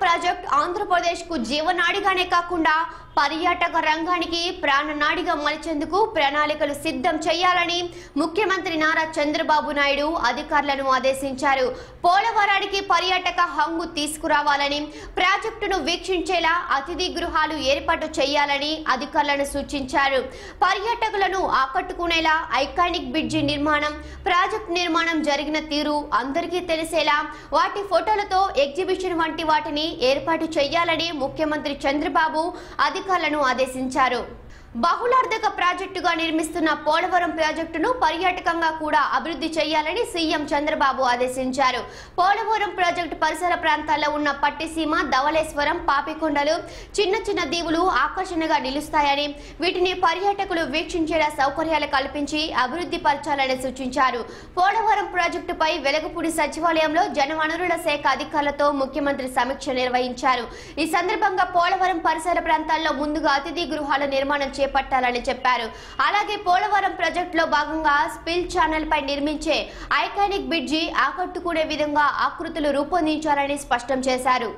project Andhra Pradesh కు జీవనాడిగానే కాకుండా పర్యాటక రంగానికి ప్రాణనాడిగా మలిచేందుకు ప్రణాళికలు సిద్ధం చేయాలని ముఖ్యమంత్రి నారా చంద్రబాబు నాయుడు అధికారులను ఆదేశించారు పోలవరానికి పర్యాటక హంగు తీసుకురావాలని ప్రాజెక్టును వీక్షించేలా అతిథి గృహాలు ఏర్పాటు చేయాలని అధికారులను సూచించారు పర్యాటకులను ఆకట్టుకునేలా ఐకానిక్ బ్రిడ్జి నిర్మాణం ప్రాజెక్ట్ నిర్మాణం జరిగిన తీరు అందరికీ తెలిసేలా వాటి ఫోటోలతో ఎగ్జిబిషన్ వంటి వాటిని ఏర్పాటు చేయాలని ముఖ్యమంత్రి చంద్రబాబు అధికారులను ఆదేశించారు బహుళార్థక ప్రాజెక్టుగా నిర్మిస్తున్న పోలవరం ప్రాజెక్టును పర్యాటకంగా కూడా అభివృద్ధి చేయాలని సీఎం చంద్రబాబు ఆదేశించారు పోలవరం ప్రాజెక్టు పరిసర ప్రాంతాల్లో ఉన్న పట్టిసీమ ధవళేశ్వరం పాపికొండలు చిన్న చిన్న దీవులు ఆకర్షణగా నిలుస్తాయని వీటిని పర్యాటకులు వీక్షించేలా సౌకర్యాలు కల్పించి అభివృద్ధి పరచాలని సూచించారు పోలవరం ప్రాజెక్టుపై వెలగపూడి సచివాలయంలో జనవనరుల శాఖ అధికారులతో ముఖ్యమంత్రి సమీక్ష నిర్వహించారు ఈ సందర్భంగా పోలవరం పరిసర ప్రాంతాల్లో ముందుగా అతిథి గృహాల నిర్మాణం చేపట్టాలని చెప్పారు అలాగే పోలవరం ప్రాజెక్టులో భాగంగా స్పిల్ ఛానల్ పై నిర్మించే ఐకానిక్ బ్రిడ్జి ఆకట్టుకునే విధంగా ఆకృతులు రూపొందించాలని స్పష్టం చేశారు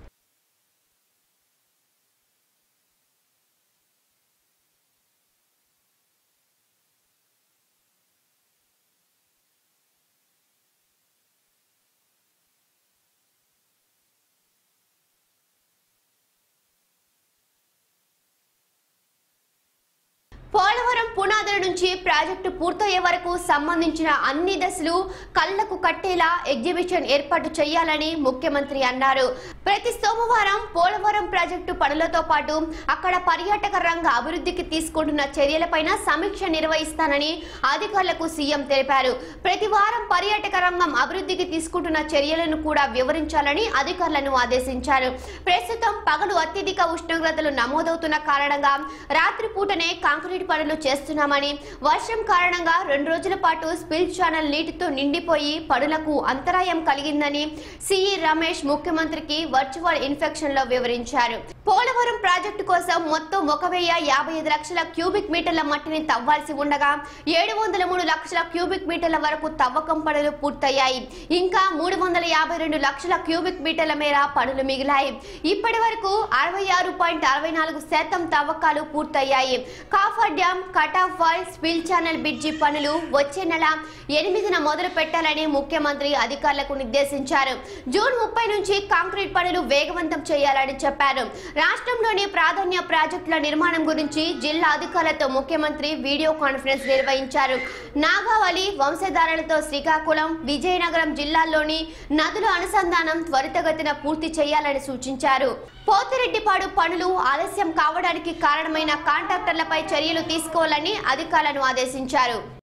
పోలవరం పునాదుల నుంచి ప్రాజెక్టు పూర్తయ్యే వరకు సంబంధించిన అన్ని దశలు కళ్లకు కట్టేలా ఎగ్జిబిషన్ ఏర్పాటు చేయాలని ముఖ్యమంత్రి అన్నారు ప్రతి సోమవారం పోలవరం ప్రాజెక్టు పనులతో పాటు అక్కడ పర్యాటక రంగ అభివృద్ధికి తీసుకుంటున్న చర్యలపైన సమీక్ష నిర్వహిస్తానని అధికారులకు సీఎం తెలిపారు ప్రతి వారం పర్యాటక రంగం అభివృద్ధికి తీసుకుంటున్న చర్యలను కూడా వివరించాలని అధికారులను ఆదేశించారు ప్రస్తుతం పగలు అత్యధిక ఉష్ణోగ్రతలు నమోదవుతున్న కారణంగా రాత్రిపూటనే కాంక్రీట్ పనులు చేస్తున్నామని వర్షం కారణంగా రెండు రోజుల పాటు స్పిల్ ఛానల్ నీటితో నిండిపోయి పనులకు అంతరాయం కలిగిందని సిఈ రమేష్ ముఖ్యమంత్రికి వర్చువల్ ఇన్ఫెక్షన్ లో వివరించారు పోలవరం ప్రాజెక్టు కోసం మొత్తం ఒక వెయ్యి యాభై ఐదు లక్షల క్యూబిక్ మీటర్ల మట్టిని తవ్వాల్సి ఉండగా ఏడు వందల మూడు లక్షల క్యూబిక్ మీటర్ల వరకు తవ్వకం పనులు పూర్తయ్యాయి ఇంకా మూడు వందల యాభై రెండు లక్షల క్యూబిక్ మీటర్ల మేర పనులు మిగిలాయి ఇప్పటి వరకు అరవై ఆరు పాయింట్ అరవై నాలుగు శాతం తవ్వకాలు పూర్తయ్యాయి coffer dam cut off wall spill channel bridge పనులు వచ్చే నెల ఎనిమిదిన మొదలు పెట్టాలని ముఖ్యమంత్రి అధికారులకు నిర్దేశించారు జూన్ ముప్పై నుంచి కాంక్రీట్ పనులు వేగవంతం చేయాలని చెప్పారు రాష్ట్రంలోని ప్రాధాన్య ప్రాజెక్టుల నిర్మాణం గురించి జిల్లా అధికారులతో ముఖ్యమంత్రి వీడియో కాన్ఫరెన్స్ నిర్వహించారు నాగావళి వంశధారలతో శ్రీకాకుళం విజయనగరం జిల్లాల్లోని నదుల అనుసంధానం త్వరితగతిన పూర్తి చేయాలని సూచించారు పోతిరెడ్డిపాడు పనులు ఆలస్యం కావడానికి కారణమైన కాంట్రాక్టర్లపై చర్యలు తీసుకోవాలని అధికారులను ఆదేశించారు